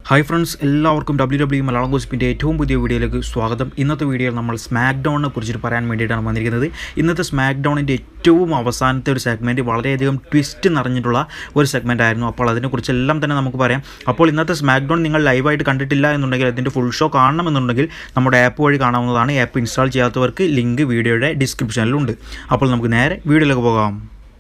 hi friends എല്ലാവർക്കും W W Malayalam ഗോസിപ്പിൻ്റെ ഏറ്റവും പുതിയ വീഡിയോയിലേക്ക് സ്വാഗതം ഇന്നത്തെ വീഡിയോയിൽ നമ്മൾ സ്മാക്ക് ഡൗണിനെ കുറിച്ചിട്ട് പറയാൻ വേണ്ടിയിട്ടാണ് വന്നിരിക്കുന്നത് ഇന്നത്തെ സ്മാക്ക് ഡൗണിൻ്റെ ഏറ്റവും അവസാനത്തെ ഒരു സെഗ്മെൻറ്റ് വളരെയധികം ട്വിസ്റ്റ് നിറഞ്ഞിട്ടുള്ള ഒരു സെഗ്മെൻ്റ് ആയിരുന്നു അപ്പോൾ അതിനെക്കുറിച്ചെല്ലാം തന്നെ നമുക്ക് പറയാം അപ്പോൾ ഇന്നത്തെ സ്മാക്ക് ഡൗൺ നിങ്ങൾ ലൈവായിട്ട് കണ്ടിട്ടില്ല എന്നുണ്ടെങ്കിൽ അതിൻ്റെ ഫുൾ ഷോ കാണണമെന്നുണ്ടെങ്കിൽ നമ്മുടെ ആപ്പ് വഴി കാണാവുന്നതാണ് ആപ്പ് ഇൻസ്റ്റാൾ ചെയ്യാത്തവർക്ക് ലിങ്ക് വീഡിയോയുടെ ഡിസ്ക്രിപ്ഷനിലുണ്ട് അപ്പോൾ നമുക്ക് നേരെ വീഡിയോയിലേക്ക് പോകാം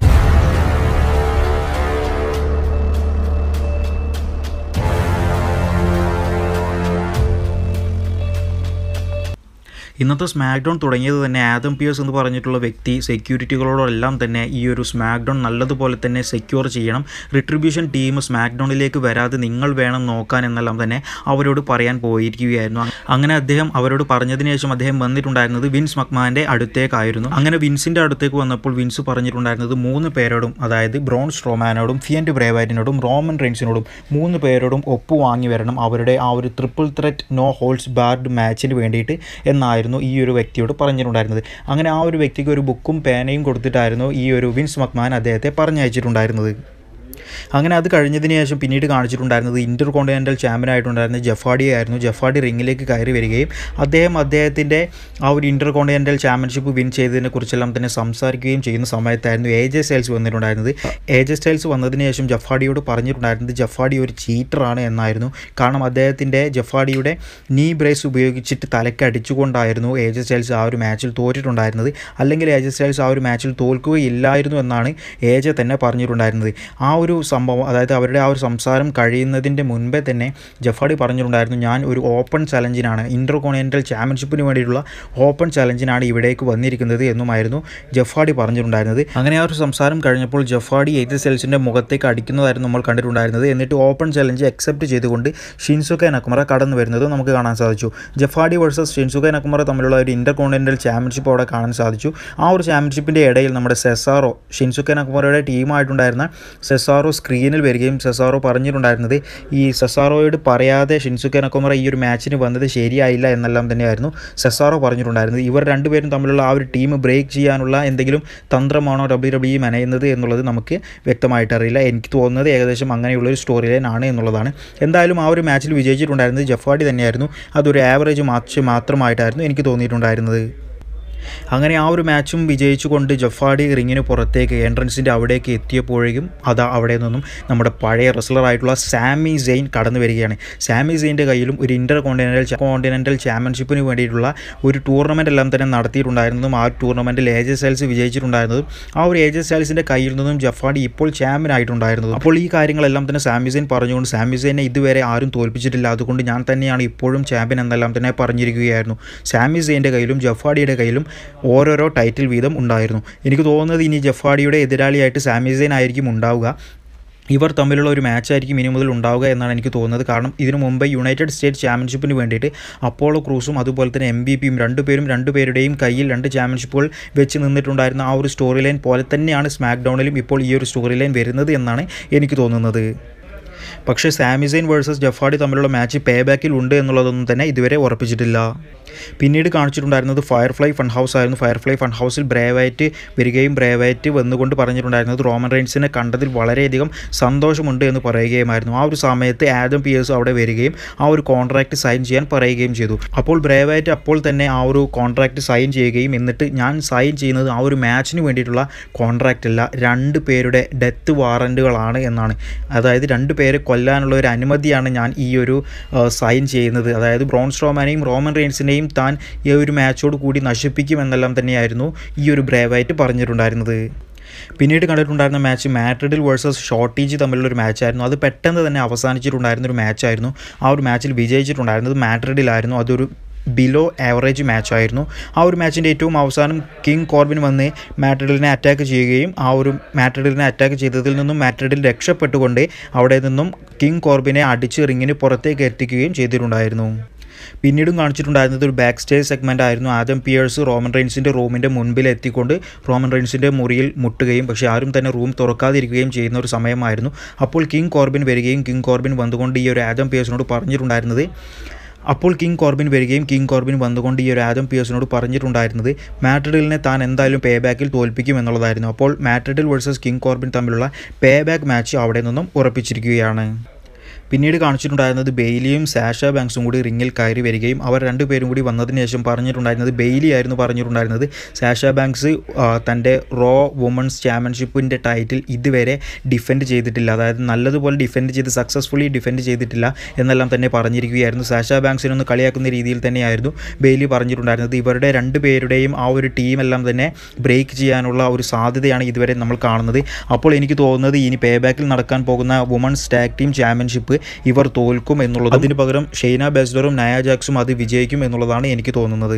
ഇന്നത്തെ സ്മാക്ക് ഡൗൺ തുടങ്ങിയത് തന്നെ ആദം പിയേഴ്സ് എന്ന് പറഞ്ഞിട്ടുള്ള വ്യക്തി സെക്യൂരിറ്റികളോടെല്ലാം തന്നെ ഈ ഒരു സ്മാക്ക് ഡൗൺ നല്ലതുപോലെ തന്നെ സെക്യൂർ ചെയ്യണം റിട്രിബ്യൂഷൻ ടീം സ്മാക്ക് ഡൗണിലേക്ക് വരാതെ നിങ്ങൾ വേണം നോക്കാൻ എന്നെല്ലാം തന്നെ അവരോട് പറയാൻ പോയിരിക്കുകയായിരുന്നു അങ്ങനെ അദ്ദേഹം അവരോട് പറഞ്ഞതിന് ശേഷം അദ്ദേഹം വന്നിട്ടുണ്ടായിരുന്നത് വിൻസ് മക്മാൻ്റെ അടുത്തേക്കായിരുന്നു അങ്ങനെ വിൻസിൻ്റെ അടുത്തേക്ക് വന്നപ്പോൾ വിൻസ് പറഞ്ഞിട്ടുണ്ടായിരുന്നത് മൂന്ന് പേരോടും അതായത് ബ്രോൺ സ്ട്രോമാനോടും ഫിയൻറ്റ് ബ്രേവാരിനോടും റോമൻ റെയിൻസിനോടും മൂന്ന് പേരോടും ഒപ്പ് വാങ്ങി വരണം അവരുടെ ആ ഒരു triple threat no holds barred മാച്ചിന് വേണ്ടിയിട്ട് എന്നായിരുന്നു ഈ ഒരു വ്യക്തിയോട് പറഞ്ഞിട്ടുണ്ടായിരുന്നത് അങ്ങനെ ആ ഒരു വ്യക്തിക്ക് ഒരു ബുക്കും പേനയും കൊടുത്തിട്ടായിരുന്നു ഈ ഒരു വിൻസ് മക്മാൻ അദ്ദേഹത്തെ പറഞ്ഞയച്ചിട്ടുണ്ടായിരുന്നത് അങ്ങനെ അത് കഴിഞ്ഞതിന് ശേഷം പിന്നീട് കാണിച്ചിട്ടുണ്ടായിരുന്നത് ഇൻ്റർ കോണ്ടിനെൻ്റൽ ചാമ്പ്യനായിട്ടുണ്ടായിരുന്ന ജഫാഡി ആയിരുന്നു ജഫാഡി റിങ്ങിലേക്ക് കയറി വരികയും അദ്ദേഹം അദ്ദേഹത്തിൻ്റെ ആ ഒരു ഇൻ്റർ കോണ്ടിനെൻ്റൽ ചാമ്പ്യൻഷിപ്പ് വിൻ ചെയ്തതിനെ കുറിച്ചെല്ലാം തന്നെ സംസാരിക്കുകയും ചെയ്യുന്ന സമയത്തായിരുന്നു എ ജെ സ്റ്റൈൽസ് വന്നിട്ടുണ്ടായിരുന്നത് എ ജെ സ്റ്റൈൽസ് വന്നതിന് ശേഷം ജഫാഡിയോട് പറഞ്ഞിട്ടുണ്ടായിരുന്നത് ജഫാഡി ഒരു ചീറ്ററാണ് എന്നായിരുന്നു കാരണം അദ്ദേഹത്തിൻ്റെ ജഫാഡിയുടെ നീ ബ്രേസ് ഉപയോഗിച്ചിട്ട് തലയ്ക്ക് അടിച്ചുകൊണ്ടായിരുന്നു എ ജെ സ്റ്റൈൽസ് ആ ഒരു മാച്ചിൽ തോറ്റിട്ടുണ്ടായിരുന്നത് അല്ലെങ്കിൽ എ ജെ സ്റ്റൈൽസ് ആ ഒരു മാച്ചിൽ തോൽക്കുകയില്ലായിരുന്നു എന്നാണ് എ ജെ തന്നെ പറഞ്ഞിട്ടുണ്ടായിരുന്നത് ആ ഒരു സംഭവം അതായത് അവരുടെ ആ ഒരു സംസാരം കഴിയുന്നതിൻ്റെ മുൻപേ തന്നെ ജഫാഡി പറഞ്ഞിട്ടുണ്ടായിരുന്നു ഞാൻ ഒരു ഓപ്പൺ ചലഞ്ചിനാണ് ഇൻ്റർ കോണ്ടിനെൻ്റൽ ചാമ്പ്യൻഷിപ്പിന് വേണ്ടിയിട്ടുള്ള ഓപ്പൺ ചലഞ്ചിനാണ് ഇവിടേക്ക് വന്നിരിക്കുന്നത് എന്നുമായിരുന്നു ജഫാഡി പറഞ്ഞിട്ടുണ്ടായിരുന്നത് അങ്ങനെ ആ ഒരു സംസാരം കഴിഞ്ഞപ്പോൾ ജഫാഡി എയ്റ്റ് സെൽസിൻ്റെ മുഖത്തേക്ക് അടിക്കുന്നതായിരുന്നു നമ്മൾ കണ്ടിട്ടുണ്ടായിരുന്നത് എന്നിട്ട് ഓപ്പൺ ചലഞ്ച് അക്സെപ്റ്റ് ചെയ്തുകൊണ്ട് ഷിൻസുക്കെ നക്കുമറ കടന്നു വരുന്നത് നമുക്ക് കാണാൻ സാധിച്ചു ജഫാഡി വേഴ്സസ് ഷിൻസുക്കെ നക്കുമറ തമ്മിലുള്ള ഒരു ഇൻ്റർ കോണ്ടിനെൻ്റൽ ചാമ്പ്യൻഷിപ്പ് അവിടെ കാണാൻ സാധിച്ചു ആ ഒരു ചാമ്പ്യൻഷിപ്പിൻ്റെ ഇടയിൽ നമ്മുടെ സെസാറോ ഷിൻസുക്കെ നക്കുമറയുടെ ടീമായിട്ടുണ്ടായിരുന്ന സെസാറോ സ്ക്രീനിൽ വരികയും സെസാറോ പറഞ്ഞിട്ടുണ്ടായിരുന്നത് ഈ സെസാറോയോട് പറയാതെ ഷിൻസുക്കെ നക്കുമറ ഈ ഒരു മാച്ചിന് വന്നത് ശരിയായില്ല എന്നെല്ലാം തന്നെയായിരുന്നു സെസാറോ പറഞ്ഞിട്ടുണ്ടായിരുന്നത് ഇവർ രണ്ടുപേരും തമ്മിലുള്ള ആ ഒരു ടീം ബ്രേക്ക് ചെയ്യാനുള്ള എന്തെങ്കിലും തന്ത്രമാണോ ഡബ്ല്യു ഡബ്ല്യു മെനയുന്നത് എന്നുള്ളത് നമുക്ക് വ്യക്തമായിട്ട് അറിയില്ല എനിക്ക് തോന്നുന്നത് ഏകദേശം അങ്ങനെയുള്ളൊരു സ്റ്റോറി ലൈൻ ആണ് എന്നുള്ളതാണ് എന്തായാലും ആ ഒരു മാച്ചിൽ വിജയിച്ചിട്ടുണ്ടായിരുന്നത് ജഫാഡി തന്നെയായിരുന്നു അതൊരു ആവറേജ് മാച്ച് മാത്രമായിട്ടായിരുന്നു എനിക്ക് തോന്നിയിട്ടുണ്ടായിരുന്നത് അങ്ങനെ ആ ഒരു മാച്ചും വിജയിച്ചുകൊണ്ട് ജഫാഡി റിങ്ങിന് പുറത്തേക്ക് എൻട്രൻസിൻ്റെ അവിടേക്ക് എത്തിയപ്പോഴേക്കും അതാ അവിടെ നിന്നും നമ്മുടെ പഴയ റെസ്ലറായിട്ടുള്ള സാമി സെയിൻ കടന്നു വരികയാണ് സാമി സെയിൻ്റെ കയ്യിലും ഒരു ഇൻ്റർ കോണ്ടിനെൻ്റൽ കോണ്ടിനെൻ്റൽ ചാമ്പ്യൻഷിപ്പിന് വേണ്ടിയിട്ടുള്ള ഒരു ടൂർണമെൻ്റ് എല്ലാം തന്നെ നടത്തിയിട്ടുണ്ടായിരുന്നതും ആ ടൂർണമെൻറ്റിൽ ഏജ് സ്റ്റൈൽസ് വിജയിച്ചിട്ടുണ്ടായിരുന്നതും ആ ഒരു ഏജ് സ്റ്റൈൽസിൻ്റെ കയ്യിൽ നിന്നും ജഫാഡി ഇപ്പോൾ ചാമ്പ്യൻ ആയിട്ടുണ്ടായിരുന്നത് അപ്പോൾ ഈ കാര്യങ്ങളെല്ലാം തന്നെ സാമി സെയിൻ പറഞ്ഞുകൊണ്ട് സാമി സെയിനെ ഇതുവരെ ആരും തോൽപ്പിച്ചിട്ടില്ല അതുകൊണ്ട് ഞാൻ തന്നെയാണ് ഇപ്പോഴും ചാമ്പ്യൻ എന്നെല്ലാം തന്നെ പറഞ്ഞിരിക്കുകയായിരുന്നു സാമി സെയിൻ്റെ കയ്യിലും ജഫാഡിയുടെ കയ്യിലും ഓരോരോ ടൈറ്റിൽ വീതം ഉണ്ടായിരുന്നു എനിക്ക് തോന്നുന്നത് ഇനി ജഫാഡിയുടെ എതിരാളിയായിട്ട് സാമിസൈൻ ആയിരിക്കും ഉണ്ടാവുക ഇവർ തമ്മിലുള്ള ഒരു മാച്ചായിരിക്കും ഇനി മുതൽ ഉണ്ടാവുക എന്നാണ് എനിക്ക് തോന്നുന്നത് കാരണം ഇതിനു മുമ്പ് യുണൈറ്റഡ് സ്റ്റേറ്റ്സ് ചാമ്പ്യൻഷിപ്പിന് വേണ്ടിയിട്ട് അപ്പോളോ ക്രൂസും അതുപോലെ തന്നെ എം ബി പിയും രണ്ടുപേരും രണ്ടുപേരുടെയും കയ്യിൽ രണ്ട് ചാമ്പ്യൻഷിപ്പുകൾ വെച്ച് നിന്നിട്ടുണ്ടായിരുന്ന ആ ഒരു സ്റ്റോറി ലൈൻ പോലെ തന്നെയാണ് സ്മാക്ക് ഡൗണിലും ഇപ്പോൾ ഈ ഒരു സ്റ്റോറി ലൈൻ വരുന്നത് എന്നാണ് എനിക്ക് തോന്നുന്നത് പക്ഷേ സാമിസൈൻ വേഴ്സസ് ജഫാഡി തമ്മിലുള്ള മാച്ച് പേ ബാക്കിൽ ഉണ്ട് എന്നുള്ളതൊന്നും തന്നെ ഇതുവരെ ഉറപ്പിച്ചിട്ടില്ല പിന്നീട് കാണിച്ചിട്ടുണ്ടായിരുന്നത് ഫയർഫ്ലൈ ഫൺ ഹൗസ് ആയിരുന്നു ഫയർഫ്ലൈ ഫൺ ഹൗസിൽ ബ്രേവായിട്ട് വരികയും ബ്രേവായിട്ട് വന്നുകൊണ്ട് പറഞ്ഞിട്ടുണ്ടായിരുന്നത് റോമൻ റെയിൻസിനെ കണ്ടതിൽ വളരെയധികം സന്തോഷമുണ്ട് എന്ന് പറയുകയുമായിരുന്നു ആ ഒരു സമയത്ത് ആദം പിയേഴ്സ് അവിടെ വരികയും ആ ഒരു കോൺട്രാക്റ്റ് സൈൻ ചെയ്യാൻ പറയുകയും ചെയ്തു അപ്പോൾ ബ്രേവായിട്ട് അപ്പോൾ തന്നെ ആ ഒരു കോൺട്രാക്റ്റ് സൈൻ ചെയ്യുകയും എന്നിട്ട് ഞാൻ സൈൻ ചെയ്യുന്നത് ആ ഒരു മാച്ചിന് വേണ്ടിയിട്ടുള്ള കോൺട്രാക്റ്റ് അല്ല രണ്ട് പേരുടെ ഡെത്ത് വാറൻറ്റുകളാണ് എന്നാണ് അതായത് രണ്ട് പേരെ കൊല്ലാനുള്ള ഒരു അനുമതിയാണ് ഞാൻ ഈ ഒരു സൈൻ ചെയ്യുന്നത് അതായത് ബ്രോൺ സ്ട്രോമാനെയും റോമൻ റെയിൻസിനെയും താൻ ഈ ഒരു മാച്ചോട് കൂടി നശിപ്പിക്കുമെന്നെല്ലാം തന്നെയായിരുന്നു ഈ ഒരു ബ്രേവായിട്ട് പറഞ്ഞിട്ടുണ്ടായിരുന്നത് പിന്നീട് കണ്ടിട്ടുണ്ടായിരുന്ന മാച്ച് മാട്രിഡിൽ വേഴ്സസ് ഷോർട്ടീജ് തമ്മിലുള്ള ഒരു മാച്ചായിരുന്നു അത് പെട്ടെന്ന് തന്നെ അവസാനിച്ചിട്ടുണ്ടായിരുന്ന ഒരു മാച്ചായിരുന്നു ആ ഒരു മാച്ചിൽ വിജയിച്ചിട്ടുണ്ടായിരുന്നത് മാട്രിഡിലായിരുന്നു അതൊരു ബിലോ ആവറേജ് മാച്ചായിരുന്നു ആ ഒരു മാച്ചിൻ്റെ ഏറ്റവും അവസാനം കിങ് കോർബിൻ വന്ന് മാട്രിഡിലിനെ അറ്റാക്ക് ചെയ്യുകയും ആ ഒരു മാട്രിഡിലിനെ അറ്റാക്ക് ചെയ്തതിൽ നിന്നും മാട്രിഡിൽ രക്ഷപ്പെട്ടുകൊണ്ട് അവിടെ നിന്നും കിങ് കോർബിനെ അടിച്ച് റിങ്ങിന് പുറത്തേക്ക് എത്തിക്കുകയും ചെയ്തിട്ടുണ്ടായിരുന്നു പിന്നീടും കാണിച്ചിട്ടുണ്ടായിരുന്നത് ഒരു ബാക്ക് സ്റ്റേജ് സെഗ്മെൻ്റ് ആയിരുന്നു ആദം പിയേഴ്സ് റോമൻ റെയിൻസിൻ്റെ റൂമിൻ്റെ മുൻപിൽ എത്തിക്കൊണ്ട് റോമൻ റെയിൻസിൻ്റെ മുറിയിൽ മുട്ടുകയും പക്ഷേ ആരും തന്നെ റൂം തുറക്കാതിരിക്കുകയും ചെയ്യുന്ന ഒരു സമയമായിരുന്നു അപ്പോൾ കിങ് കോർബിൻ വരികയും കിങ് കോർബിൻ വന്നുകൊണ്ട് ഈ ഒരു ആദം പിയേഴ്സിനോട് പറഞ്ഞിട്ടുണ്ടായിരുന്നത് അപ്പോൾ കിങ് കോർബിൻ വരികയും കിങ് കോർബിൻ വന്നുകൊണ്ട് ഈ ഒരു ആദം പിയേഴ്സിനോട് പറഞ്ഞിട്ടുണ്ടായിരുന്നത് മാട്രിഡിലിനെ താൻ എന്തായാലും പേ ബാക്കിൽ തോൽപ്പിക്കും എന്നുള്ളതായിരുന്നു അപ്പോൾ മാട്രിഡിൽ വേഴ്സസ് കിങ് കോർബിൻ തമ്മിലുള്ള പേ ബാക്ക് മാച്ച് അവിടെ നിന്നും ഉറപ്പിച്ചിരിക്കുകയാണ് പിന്നീട് കാണിച്ചിട്ടുണ്ടായിരുന്നത് ബെയിലിയും സാഷ ബാങ്ക്സും കൂടി റിങ്ങിൽ കയറി വരികയും അവർ രണ്ടുപേരും കൂടി വന്നതിന് ശേഷം പറഞ്ഞിട്ടുണ്ടായിരുന്നത് ബെയിലി ആയിരുന്നു പറഞ്ഞിട്ടുണ്ടായിരുന്നത് സാഷ ബാങ്ക്സ് ആ, തൻ്റെ റോ വുമൺസ് ചാമ്പ്യൻഷിപ്പിൻ്റെ ടൈറ്റിൽ ഇതുവരെ ഡിഫെൻഡ് ചെയ്തിട്ടില്ല അതായത് നല്ലതുപോലെ ഡിഫെൻഡ് ചെയ്ത് സക്സസ്ഫുള്ളി ഡിഫെൻഡ് ചെയ്തിട്ടില്ല എന്നെല്ലാം തന്നെ പറഞ്ഞിരിക്കുകയായിരുന്നു സാഷ ബാങ്ക്സിനൊന്ന് കളിയാക്കുന്ന രീതിയിൽ തന്നെയായിരുന്നു ബെയിലി പറഞ്ഞിട്ടുണ്ടായിരുന്നത് ഇവരുടെ രണ്ട് പേരുടെയും ആ ഒരു ടീമെല്ലാം തന്നെ ബ്രേക്ക് ചെയ്യാനുള്ള ഒരു സാധ്യതയാണ് ഇതുവരെ നമ്മൾ കാണുന്നത് അപ്പോൾ എനിക്ക് തോന്നുന്നത് ഇനി പേ ബാക്കിൽ നടക്കാൻ പോകുന്ന വുമൺസ് ടാഗ് ടീം ചാമ്പ്യൻഷിപ്പ് ഇവർ തോൽക്കും എന്നുള്ളത് അതിന് പകരം ഷെയ്ന ബെസ്ലറും നയ ജാക്സും അത് വിജയിക്കും എന്നുള്ളതാണ് എനിക്ക് തോന്നുന്നത്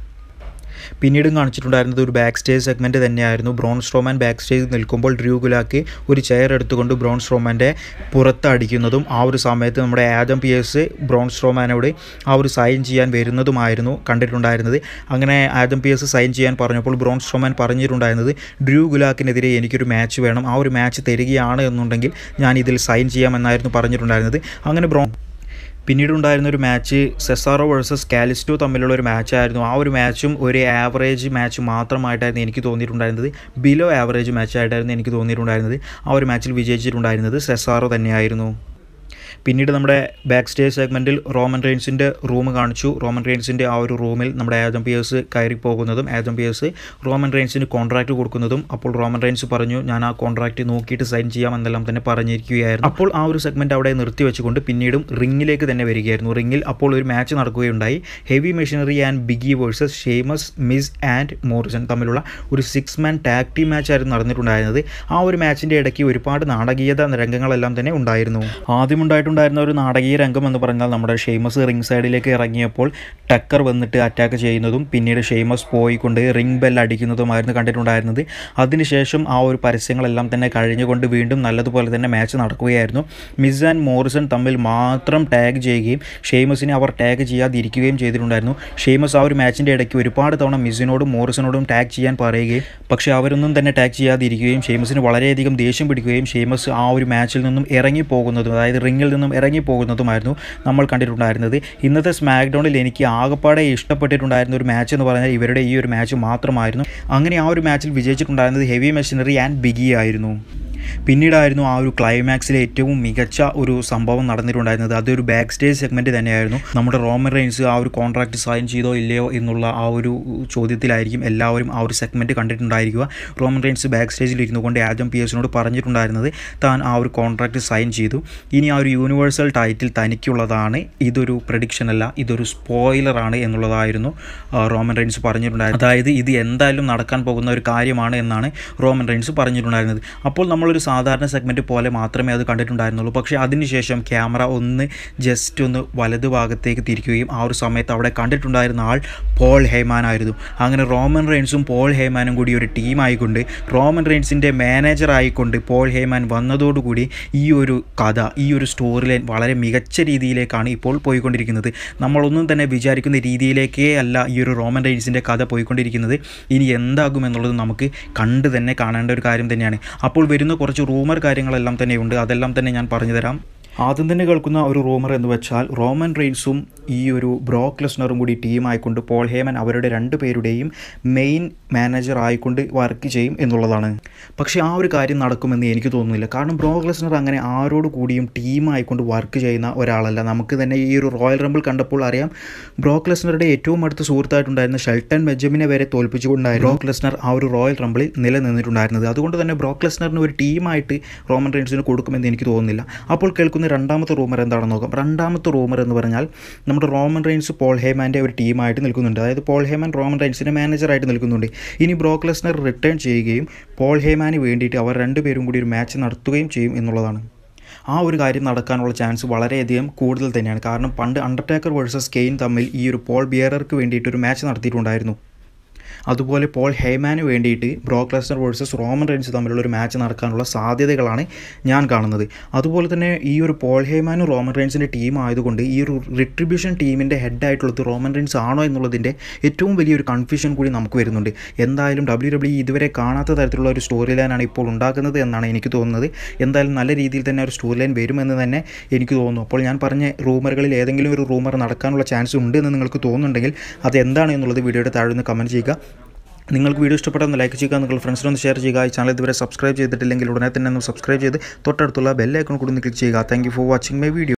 പിന്നീടും കാണിച്ചിട്ടുണ്ടായിരുന്നത് ഒരു ബാക്ക് സ്റ്റേജ് സെഗ്മെൻറ്റ് തന്നെയായിരുന്നു ബ്രോൺ സ്ട്രോമാൻ ബാക്ക് സ്റ്റേജിൽ നിൽക്കുമ്പോൾ ഡ്രൂ ഗുലാക്ക് ഒരു ചെയർ എടുത്തുകൊണ്ട് ബ്രോൺ സ്ട്രോമാൻ്റെ പുറത്ത് അടിക്കുന്നതും ആ ഒരു സമയത്ത് നമ്മുടെ ആദം പിയേഴ്സ് ബ്രോൺ സ്ട്രോമാനോട് ആ ഒരു സൈൻ ചെയ്യാൻ വരുന്നതുമായിരുന്നു കണ്ടിട്ടുണ്ടായിരുന്നത് അങ്ങനെ ആദം പിയേഴ്സ് സൈൻ ചെയ്യാൻ പറഞ്ഞപ്പോൾ ബ്രോൺ സ്ട്രോമാൻ പറഞ്ഞിട്ടുണ്ടായിരുന്നത് ഡ്രൂ ഗുലാക്കിനെതിരെ എനിക്കൊരു മാച്ച് വേണം ആ ഒരു മാച്ച് തരികയാണ് എന്നുണ്ടെങ്കിൽ ഞാൻ ഇതിൽ സൈൻ ചെയ്യാമെന്നായിരുന്നു പറഞ്ഞിട്ടുണ്ടായിരുന്നത് അങ്ങനെ ബ്രോൺ പിന്നീടുണ്ടായിരുന്ന ഒരു മാച്ച് സെസാറോ വേഴ്സസ് കാലിസ്റ്റോ തമ്മിലുള്ള ഒരു മാച്ചായിരുന്നു ആ ഒരു മാച്ചും ഒരു ആവറേജ് മാച്ച് മാത്രമായിട്ടായിരുന്നു എനിക്ക് തോന്നിയിട്ടുണ്ടായിരുന്നത് ബിലോ ആവറേജ് മാച്ചായിട്ടായിരുന്നു എനിക്ക് തോന്നിയിട്ടുണ്ടായിരുന്നത് ആ ഒരു മാച്ചിൽ വിജയിച്ചിട്ടുണ്ടായിരുന്നത് സെസാറോ തന്നെയായിരുന്നു പിന്നീട് നമ്മുടെ ബാക്ക് സ്റ്റേജ് സെഗ്മെൻറ്റിൽ റോമൻ റെയിൻസിൻ്റെ റൂം കാണിച്ചു റോമൻ റെയിൻസിൻ്റെ ആ ഒരു റൂമിൽ നമ്മുടെ ആദം പിയേഴ്സ് കയറി പോകുന്നതും ആദം പിയേഴ്സ് റോമൻ റെയിൻസിന് കോൺട്രാക്റ്റ് കൊടുക്കുന്നതും അപ്പോൾ റോമൻ റെയിൻസ് പറഞ്ഞു ഞാൻ ആ കോൺട്രാക്റ്റ് നോക്കിയിട്ട് സൈൻ ചെയ്യാമെന്നെല്ലാം തന്നെ പറഞ്ഞിരിക്കുകയായിരുന്നു അപ്പോൾ ആ ഒരു സെഗ്മെൻറ്റ് അവിടെ നിർത്തി വെച്ചുകൊണ്ട് പിന്നീടും റിങ്ങിലേക്ക് തന്നെ വരികയായിരുന്നു റിങ്ങിൽ അപ്പോൾ ഒരു മാച്ച് നടക്കുകയുണ്ടായി Heavy Machinery and Big E versus Sheamus Miz and Morrison തമ്മിലുള്ള ഒരു six man tag team match ആയിരുന്നു നടന്നിട്ടുണ്ടായിരുന്നത് ആ ഒരു മാച്ചിൻ്റെ ഇടയ്ക്ക് ഒരുപാട് നാടകീയത രംഗങ്ങളെല്ലാം തന്നെ ഉണ്ടായിരുന്നു ആദ്യം ഉണ്ടായിട്ടുണ്ടായിരുന്ന ഒരു നാടകീയ രംഗം എന്ന് പറഞ്ഞാൽ നമ്മുടെ ഷെയ്മസ് റിംഗ് സൈഡിലേക്ക് ഇറങ്ങിയപ്പോൾ ടക്കർ വന്നിട്ട് അറ്റാക്ക് ചെയ്യുന്നതും പിന്നീട് ഷെയ്മസ് പോയിക്കൊണ്ട് റിംഗ് ബെൽ അടിക്കുന്നതുമായിരുന്നു കണ്ടിട്ടുണ്ടായിരുന്നത് അതിനുശേഷം ആ ഒരു പരസ്യങ്ങളെല്ലാം തന്നെ കഴിഞ്ഞുകൊണ്ട് വീണ്ടും നല്ലതുപോലെ തന്നെ മാച്ച് നടക്കുകയായിരുന്നു മിസ് ആൻഡ് മോറിസൺ തമ്മിൽ മാത്രം ടാഗ് ചെയ്യുകയും ഷെയ്മസിനെ അവർ ടാഗ് ചെയ്യാതിരിക്കുകയും ചെയ്തിട്ടുണ്ടായിരുന്നു ഷെയ്മസ് ആ ഒരു മാച്ചിൻ്റെ ഇടയ്ക്ക് ഒരുപാട് തവണ മിസിനോടും മോറിസണോടും ടാഗ് ചെയ്യാൻ പറയുകയും പക്ഷേ അവരൊന്നും തന്നെ ടാഗ് ചെയ്യാതിരിക്കുകയും ഷെയ്മസിന് വളരെയധികം ദേഷ്യം പിടിക്കുകയും ഷെയ്മസ് ആ ഒരു മാച്ചിൽ നിന്നും ഇറങ്ങി പോകുന്നതും അതായത് റിങ്ങിൽ നിന്നും ഇറങ്ങി പോകുന്നതുമായിരുന്നു നമ്മൾ കണ്ടിട്ടുണ്ടായിരുന്നത് ഇന്നത്തെ സ്മാക്ഡൗണിൽ എനിക്ക് ആകപ്പാടെ ഇഷ്ടപ്പെട്ടിട്ടുണ്ടായിരുന്ന ഒരു മാച്ച് എന്ന് പറഞ്ഞാൽ ഇവരുടെ ഈ ഒരു മാച്ച് മാത്രമായിരുന്നു അങ്ങനെ ആ ഒരു മാച്ചിൽ വിജയിച്ചിട്ടുണ്ടായിരുന്നത് ഹെവി മെഷീനറി ആൻഡ് ബിഗി ആയിരുന്നു പിന്നീടായിരുന്നു ആ ഒരു ക്ലൈമാക്സിലെ ഏറ്റവും മികച്ച ഒരു സംഭവം നടന്നിട്ടുണ്ടായിരുന്നത് അതൊരു ബാക്ക് സ്റ്റേജ് സെഗ്മെൻറ്റ് തന്നെയായിരുന്നു നമ്മുടെ റോമൻ റെയിൻസ് ആ ഒരു കോൺട്രാക്റ്റ് സൈൻ ചെയ്തോ ഇല്ലയോ എന്നുള്ള ആ ഒരു ചോദ്യത്തിലായിരിക്കും എല്ലാവരും ആ ഒരു സെഗ്മെൻറ്റ് കണ്ടിട്ടുണ്ടായിരിക്കുക റോമൻ റെയിൻസ് ബാക്ക് സ്റ്റേജിൽ ഇരുന്നു കൊണ്ട് ആദം പിയേഴ്സിനോട് പറഞ്ഞിട്ടുണ്ടായിരുന്നത് താൻ ആ ഒരു കോൺട്രാക്റ്റ് സൈൻ ചെയ്തു ഇനി ആ ഒരു യൂണിവേഴ്സൽ ടൈറ്റിൽ തനിക്കുള്ളതാണ് ഇതൊരു പ്രഡിക്ഷൻ അല്ല ഇതൊരു സ്പോയിലറാണ് എന്നുള്ളതായിരുന്നു ആ, റോമൻ റെയിൻസ് പറഞ്ഞിട്ടുണ്ടായിരുന്നത് അതായത് ഇത് എന്തായാലും നടക്കാൻ പോകുന്ന ഒരു കാര്യമാണ് എന്നാണ് റോമൻ റെയിൻസ് പറഞ്ഞിട്ടുണ്ടായിരുന്നത് അപ്പോൾ നമ്മളൊരു സാധാരണ സെഗ്മെൻറ്റ് പോലെ മാത്രമേ അത് കണ്ടിട്ടുണ്ടായിരുന്നുള്ളൂ പക്ഷേ അതിനുശേഷം ക്യാമറ ഒന്ന് ജസ്റ്റ് ഒന്ന് വലതു ഭാഗത്തേക്ക് തിരിക്കുകയും ആ ഒരു സമയത്ത് അവിടെ കണ്ടിട്ടുണ്ടായിരുന്ന ആൾ പോൾ ഹേമാൻ ആയിരുന്നു അങ്ങനെ റോമൻ റെയിൻസും പോൾ ഹേമാനും കൂടി ഒരു ടീമായിക്കൊണ്ട് റോമൻ റെയിൻസിൻ്റെ മാനേജർ ആയിക്കൊണ്ട് പോൾ ഹേമാൻ വന്നതോടുകൂടി ഈ ഒരു കഥ ഈ ഒരു സ്റ്റോറി ലൈൻ വളരെ മികച്ച രീതിയിലേക്കാണ് ഇപ്പോൾ പോയിക്കൊണ്ടിരിക്കുന്നത് നമ്മളൊന്നും തന്നെ വിചാരിക്കുന്ന രീതിയിലേക്കേ അല്ല ഈ ഒരു റോമൻ റെയിൻസിൻ്റെ കഥ പോയിക്കൊണ്ടിരിക്കുന്നത് ഇനി എന്താകും എന്നുള്ളത് നമുക്ക് കണ്ട് തന്നെ കാണേണ്ട ഒരു കാര്യം തന്നെയാണ് അപ്പോൾ വരുന്ന കുറച്ച് റൂമർ കാര്യങ്ങളെല്ലാം തന്നെയുണ്ട് അതെല്ലാം തന്നെ ഞാൻ പറഞ്ഞു തരാം ആദ്യം തന്നെ കേൾക്കുന്ന ഒരു റൂമർ എന്ന് വെച്ചാൽ റോമൻ റെയിൻസും ഈ ഒരു ബ്രോക്ക് ലെസ്നറും കൂടി ടീമായിക്കൊണ്ട് പോൾ ഹേമൻ അവരുടെ രണ്ട് പേരുടെയും മെയിൻ മാനേജർ ആയിക്കൊണ്ട് വർക്ക് ചെയ്യും എന്നുള്ളതാണ് പക്ഷേ ആ ഒരു കാര്യം നടക്കുമെന്ന് എനിക്ക് തോന്നുന്നില്ല കാരണം ബ്രോക്ക് ലെസ്നർ അങ്ങനെ ആരോട് കൂടിയും ടീമായിക്കൊണ്ട് വർക്ക് ചെയ്യുന്ന ഒരാളല്ല നമുക്ക് തന്നെ ഈ ഒരു റോയൽ റംബിൾ കണ്ടപ്പോൾ അറിയാം ബ്രോക്ക് ലെസ്നറുടെ ഏറ്റവും അടുത്ത സുഹൃത്തായിട്ടുണ്ടായിരുന്ന ഷെൽട്ടൺ ബെഞ്ചമിനെ വരെ തോൽപ്പിച്ചുകൊണ്ടായിരുന്നു ബ്രോക്ക് ലെസ്നർ ആ ഒരു റോയൽ റംബിളിൽ നിലനിന്നിട്ടുണ്ടായിരുന്നത് അതുകൊണ്ട് തന്നെ ബ്രോക്ക് ലെസ്നറിന് ഒരു ടീമായിട്ട് റോമൻ റെയിൻസിന് കൊടുക്കുമെന്ന് എനിക്ക് തോന്നുന്നില്ല അപ്പോൾ കേൾക്കുന്ന രണ്ടാമത്തെ റൂമർ എന്താണെന്ന് നോക്കാം രണ്ടാമത്തെ റൂമർ എന്ന് പറഞ്ഞാൽ നമ്മുടെ റോമൻ റെയിൻസ് പോൾ ഹേമാൻ്റെ ഒരു ടീമായിട്ട് നിൽക്കുന്നുണ്ട് അതായത് പോൾ ഹേമാൻ റോമൻ റെയിൻസിൻ്റെ മാനേജറായിട്ട് നിൽക്കുന്നുണ്ട് ഇനി ബ്രോക്ക് ലെസ്നർ റിട്ടേൺ ചെയ്യുകയും പോൾ ഹേമാന് വേണ്ടിയിട്ട് അവർ രണ്ടുപേരും കൂടി ഒരു മാച്ച് നടത്തുകയും ചെയ്യും എന്നുള്ളതാണ് ആ ഒരു കാര്യം നടക്കാനുള്ള ചാൻസ് വളരെയധികം കൂടുതൽ തന്നെയാണ് കാരണം പണ്ട് അണ്ടർടേക്കർ വേഴ്സസ് കെയിൻ തമ്മിൽ ഈ ഒരു പോൾ ബിയറർക്ക് വേണ്ടിയിട്ട് ഒരു മാച്ച് നടത്തിയിട്ടുണ്ടായിരുന്നു അതുപോലെ പോൾ ഹേമാന് വേണ്ടിയിട്ട് Brock Lesnar versus Roman Reigns തമ്മിലുള്ള ഒരു മാച്ച് നടക്കാനുള്ള സാധ്യതകളാണ് ഞാൻ കാണുന്നത് അതുപോലെ തന്നെ ഈ ഒരു പോൾ ഹേമാനും റോമൻ റെയിൻസിൻ്റെ ടീം ആയതുകൊണ്ട് ഈ ഒരു റിട്രിബ്യൂഷൻ ടീമിൻ്റെ ഹെഡായിട്ടുള്ളത് റോമൻ റെയിൻസ് ആണോ എന്നുള്ളതിൻ്റെ ഏറ്റവും വലിയൊരു കൺഫ്യൂഷൻ കൂടി നമുക്ക് വരുന്നുണ്ട് എന്തായാലും ഡബ്ല്യു ഡബ്ല്യു ഇതുവരെ കാണാത്ത തരത്തിലുള്ള ഒരു സ്റ്റോറി ലൈനാണ് ഇപ്പോൾ ഉണ്ടാക്കുന്നത് എന്നാണ് എനിക്ക് തോന്നുന്നത് എന്തായാലും നല്ല രീതിയിൽ തന്നെ ഒരു സ്റ്റോറി ലൈൻ വരുമെന്ന് തന്നെ എനിക്ക് തോന്നുന്നു അപ്പോൾ ഞാൻ പറഞ്ഞ റൂമറുകളിൽ ഏതെങ്കിലും ഒരു റൂമർ നടക്കാനുള്ള ചാൻസ് ഉണ്ട് എന്ന് നിങ്ങൾക്ക് തോന്നുന്നുണ്ടെങ്കിൽ അത് എന്താണ് എന്നുള്ളത് വീഡിയോയുടെ താഴെ നിന്ന് കമൻറ്റ് ചെയ്യുക നിങ്ങൾക്ക് വീഡിയോ ഇഷ്ടപ്പെട്ടെന്ന് ലൈക്ക് ചെയ്യുക നിങ്ങൾ ഫ്രണ്ട്സിനൊന്ന് ഷെയർ ചെയ്യുക ഈ ചാനൽ ഇതുവരെ സബ്സ്ക്രൈബ് ചെയ്തിട്ടില്ലെങ്കിൽ ഉടനെ തന്നെ ഒന്ന് സബ്സ്ക്രൈബ് ചെയ്ത് തൊട്ടടുത്തുള്ള ബെല്ലൈക്കൺ കൂടി ഒന്ന് ക്ലിക്ക് ചെയ്യുക thank you for watching my video